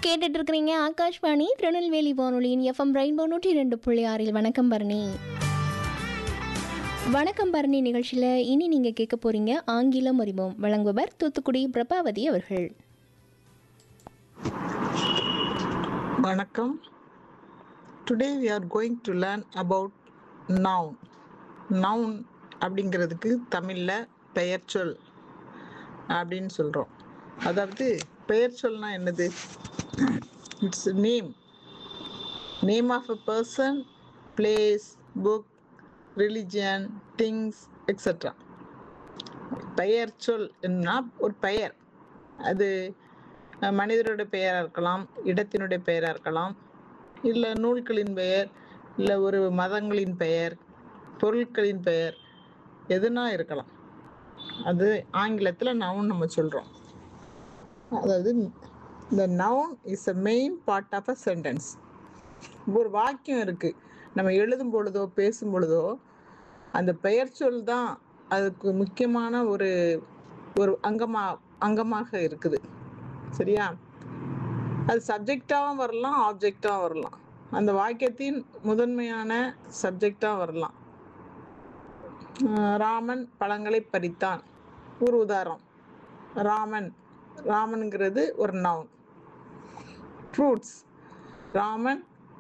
கேட்டுட்டு இருக்கிறீங்க ஆகாஷ்வாணி திருநெல்வேலி வானொலியின் எஃப்எம் ரெயின்போ நூற்றி ரெண்டு புள்ளி ஆறில் வணக்கம் பரணி வணக்கம் பரணி நிகழ்ச்சியில் இனி நீங்கள் கேட்க போறீங்க ஆங்கிலம் அறிவோம் வழங்குபவர் தூத்துக்குடி பிரபாவதி அவர்கள் வணக்கம் today we are going to learn about noun noun அப்படிங்கிறதுக்கு தமிழில் பெயர் சொல் அப்படின்னு சொல்கிறோம் அதாவது பெயர் சொல்னா என்னது it's name name of a person place book religion things extra பெயர் சொல் என்ன ஒரு பெயர் அது அஹ், மனிதருடைய பெயராக இருக்கலாம் இடத்தினுடைய பெயராக இருக்கலாம் இல்லை நூல்களின் பெயர் இல்லை ஒரு மதங்களின் பெயர் பொருட்களின் பெயர் எதுனா இருக்கலாம் அது ஆங்கிலத்தில் நவுன் நம்ம சொல்கிறோம் அதாவது இந்த noun is a main part of a sentence ஒரு வாக்கியம் இருக்குது நம்ம எழுதும் பொழுதோ பேசும் பொழுதோ அந்த பெயர் சொல் தான் அதுக்கு முக்கியமான ஒரு ஒரு அங்கமா அங்கமாக இருக்குது சரியா அது சப்ஜெக்டாகவும் வரலாம் ஆப்ஜெக்டாகவும் வரலாம் அந்த வாக்கியத்தின் முதன்மையான சப்ஜெக்டாக வரலாம் அஹ் ராமன் பழங்களை பறித்தான் ஒரு உதாரணம் ராமன் ராமனுங்கிறது ஒரு நவுன் ஃப்ரூட்ஸ் ராமன்